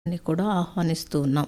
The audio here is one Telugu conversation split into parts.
అని కూడా ఆహ్వానిస్తూ ఉన్నాం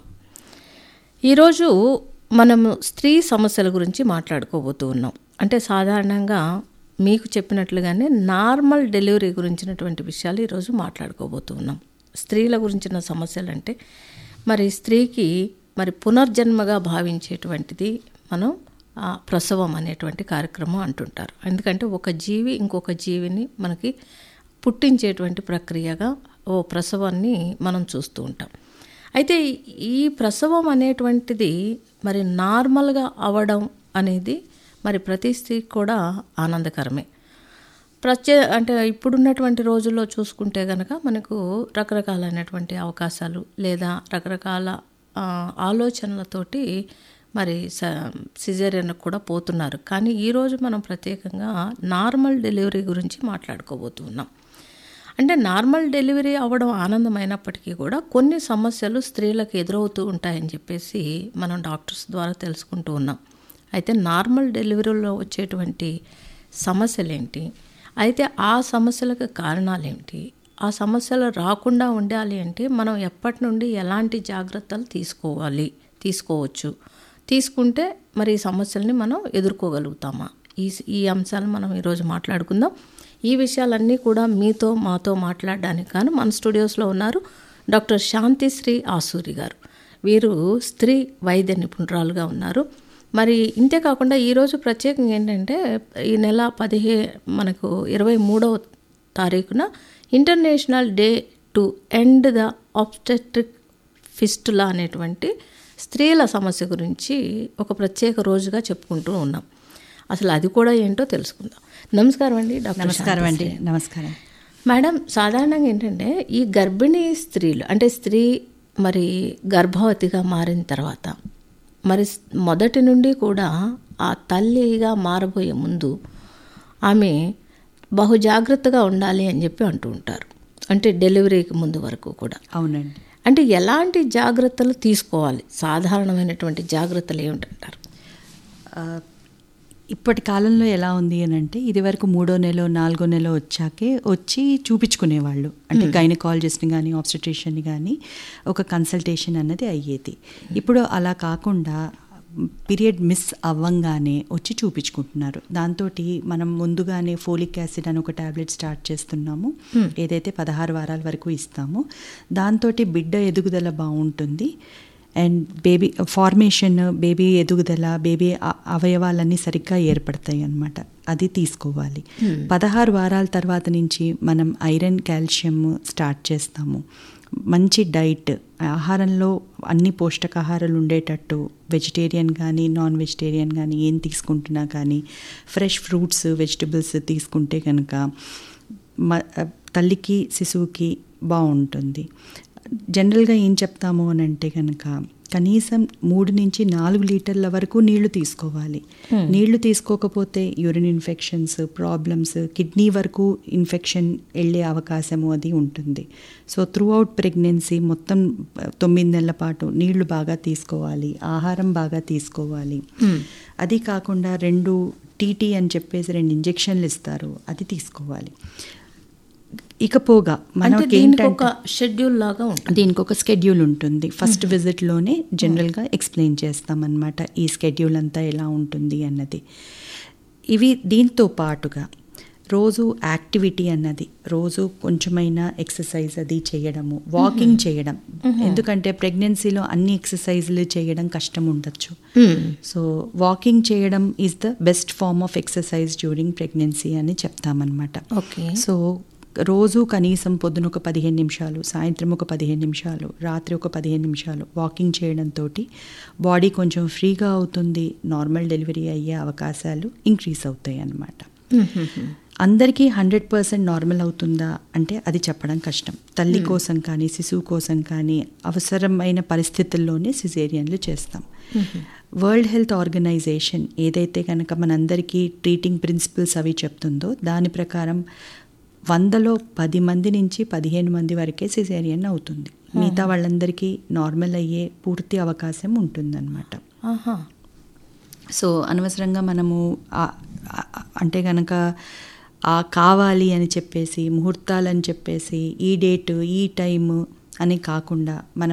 ఈరోజు మనము స్త్రీ సమస్యల గురించి మాట్లాడుకోబోతూ ఉన్నాం అంటే సాధారణంగా మీకు చెప్పినట్లుగానే నార్మల్ డెలివరీ గురించినటువంటి విషయాలు ఈరోజు మాట్లాడుకోబోతూ ఉన్నాం స్త్రీల గురించిన సమస్యలు అంటే మరి స్త్రీకి మరి పునర్జన్మగా భావించేటువంటిది మనం ఆ ప్రసవం అనేటువంటి కార్యక్రమం అంటుంటారు ఎందుకంటే ఒక జీవి ఇంకొక జీవిని మనకి పుట్టించేటువంటి ప్రక్రియగా ఓ ప్రసవాన్ని మనం చూస్తూ ఉంటాం అయితే ఈ ప్రసవం అనేటువంటిది మరి నార్మల్గా అవ్వడం అనేది మరి ప్రతి స్త్రీకి కూడా ఆనందకరమే ప్రత్యే అంటే ఇప్పుడున్నటువంటి రోజుల్లో చూసుకుంటే కనుక మనకు రకరకాలైనటువంటి అవకాశాలు లేదా రకరకాల ఆ, ఆలోచనలతోటి మరి స సిజేరియన్కి కూడా పోతున్నారు కానీ ఈరోజు మనం ప్రత్యేకంగా నార్మల్ డెలివరీ గురించి మాట్లాడుకోబోతున్నాం అంటే నార్మల్ డెలివరీ అవ్వడం ఆనందమైనప్పటికీ కూడా కొన్ని సమస్యలు స్త్రీలకు ఎదురవుతూ ఉంటాయని చెప్పేసి మనం డాక్టర్స్ ద్వారా తెలుసుకుంటూ ఉన్నాం అయితే నార్మల్ డెలివరీలో వచ్చేటువంటి సమస్యలేంటి అయితే ఆ సమస్యలకు కారణాలేంటి ఆ సమస్యలు రాకుండా ఉండాలి అంటే మనం ఎప్పటి నుండి ఎలాంటి జాగ్రత్తలు తీసుకోవాలి తీసుకోవచ్చు తీసుకుంటే మరి ఈ సమస్యల్ని మనం ఎదుర్కోగలుగుతామా ఈ ఈ అంశాలు మనం ఈరోజు మాట్లాడుకుందాం ఈ విషయాలన్నీ కూడా మీతో మాతో మాట్లాడడానికి కానీ మన స్టూడియోస్లో ఉన్నారు డాక్టర్ శాంతిశ్రీ ఆసూరి గారు వీరు స్త్రీ వైద్య నిపుణురాలుగా ఉన్నారు మరి ఇంతే కాకుండా ఈరోజు ప్రత్యేకంగా ఏంటంటే ఈ నెల పదిహే మనకు ఇరవై మూడవ తారీఖున international day to end the obstetric fistula అనేటువంటి స్త్రీల సమస్య గురించి ఒక ప్రత్యేక రోజుగా చెప్పుకుంటూ ఉన్నాం అసలు అది కూడా ఏంటో తెలుసుకుందాం నమస్కారం అండి డాక్టర్ నమస్కారం అండి నమస్కారం మేడం సాధారణంగా ఏంటంటే ఈ గర్భిణీ స్త్రీలు అంటే స్త్రీ మరి గర్భవతిగా మారిన తర్వాత మరి స్- మొదటి నుండి కూడా ఆ తల్లిగా మారబోయే ముందు ఆమె బహు జాగ్రత్తగా ఉండాలి అని చెప్పి అంటూ ఉంటారు అంటే డెలివరీకి ముందు వరకు కూడా అవునండి అంటే ఎలాంటి జాగ్రత్తలు తీసుకోవాలి సాధారణమైనటువంటి జాగ్రత్తలు ఏమిటంటారు ఆ, ఇప్పటి కాలంలో ఎలా ఉంది అని అంటే ఇది వరకు మూడో నెల నాలుగో నెల వచ్చాకే వచ్చి చూపించుకునేవాళ్ళు అంటే గైనకాలజిస్ట్ని కానీ ఆబ్స్టిట్యూషన్ని కానీ ఒక కన్సల్టేషన్ అన్నది అయ్యేది ఇప్పుడు అలా కాకుండా పీరియడ్ మిస్ అవ్వంగానే వచ్చి చూపించుకుంటున్నారు దాంతో మనం ముందుగానే ఫోలిక్ యాసిడ్ అని ఒక టాబ్లెట్ స్టార్ట్ చేస్తున్నాము ఏదైతే పదహారు వారాల వరకు ఇస్తామో దాంతో బిడ్డ ఎదుగుదల బాగుంటుంది అండ్ బేబీ ఫార్మేషన్ బేబీ ఎదుగుదల బేబీ అ- అవయవాలన్నీ సరిగ్గా ఏర్పడతాయి అన్నమాట అది తీసుకోవాలి పదహారు వారాల తర్వాత నుంచి మనం ఐరన్ కాల్షియం స్టార్ట్ చేస్తాము మంచి డైట్ ఆహారంలో అన్ని పోషకాహారాలు ఉండేటట్టు వెజిటేరియన్ కానీ నాన్ వెజిటేరియన్ కానీ ఏం తీసుకుంటున్నా కానీ ఫ్రెష్ ఫ్రూట్స్ వెజిటబుల్స్ తీసుకుంటే కనుక మ తల్లికి శిశువుకి బాగుంటుంది జనరల్గా ఏం చెప్తాము అని అంటే కనుక కనీసం మూడు నుంచి నాలుగు లీటర్ల వరకు నీళ్లు తీసుకోవాలి నీళ్లు తీసుకోకపోతే యూరిన్ ఇన్ఫెక్షన్స్ ప్రాబ్లమ్స్ కిడ్నీ వరకు ఇన్ఫెక్షన్ వెళ్ళే అవకాశము అది ఉంటుంది సో త్రూ అవుట్ ప్రెగ్నెన్సీ మొత్తం ఆ, తొమ్మిది నెలల పాటు నీళ్లు బాగా తీసుకోవాలి ఆహారం బాగా తీసుకోవాలి అది కాకుండా రెండు టీటీ అని చెప్పేసి రెండు ఇంజెక్షన్లు ఇస్తారు అది తీసుకోవాలి ఇకపోగా అంటే మనకి దీనికి ఏంటంటే ఒక షెడ్యూల్ లాగా ఉంటుంది దీనికి ఒక స్కెడ్యూల్ ఉంటుంది ఫస్ట్ విజిట్లోనే జనరల్గా ఎక్స్ప్లెయిన్ చేస్తామన్నమాట ఈ స్కెడ్యూల్ అంతా ఎలా ఉంటుంది అన్నది ఇవి దీంతో పాటుగా రోజు యాక్టివిటీ అన్నది రోజు కొంచెమైనా ఎక్సర్సైజ్ అది చేయడము వాకింగ్ చేయడం ఎందుకంటే ప్రెగ్నెన్సీలో అన్ని ఎక్సర్సైజ్లు చేయడం కష్టం ఉండొచ్చు సో వాకింగ్ చేయడం is the best form of exercise during pregnancy అని చెప్తామన్నమాట ఓకే సో రోజు కనీసం పొద్దున ఒక పదిహేను నిమిషాలు సాయంత్రం ఒక పదిహేను నిమిషాలు రాత్రి ఒక పదిహేను నిమిషాలు వాకింగ్ చేయడంతో బాడీ కొంచెం ఫ్రీగా అవుతుంది నార్మల్ డెలివరీ అయ్యే అవకాశాలు ఇంక్రీజ్ అవుతాయి అన్నమాట అందరికీ హండ్రెడ్ పర్సెంట్ నార్మల్ అవుతుందా అంటే అది చెప్పడం కష్టం తల్లి కోసం కానీ శిశువు కోసం కానీ అవసరమైన పరిస్థితుల్లోనే సిజేరియన్లు చేస్తాం వరల్డ్ హెల్త్ ఆర్గనైజేషన్ ఏదైతే కనుక మనందరికీ ట్రీటింగ్ ప్రిన్సిపల్స్ అవి చెప్తుందో దాని ప్రకారం వందలో పది మంది నుంచి పదిహేను మంది వరకే సిజేరియన్ అవుతుంది మిగతా వాళ్ళందరికీ నార్మల్ అయ్యే పూర్తి అవకాశం ఉంటుందన్నమాట ఆహా సో అనవసరంగా మనము ఆ- ఆ- అంటే కనుక ఆ కావాలి అని చెప్పేసి ముహూర్తాలు అని చెప్పేసి ఈ డేట్ ఈ టైము అని కాకుండా మనం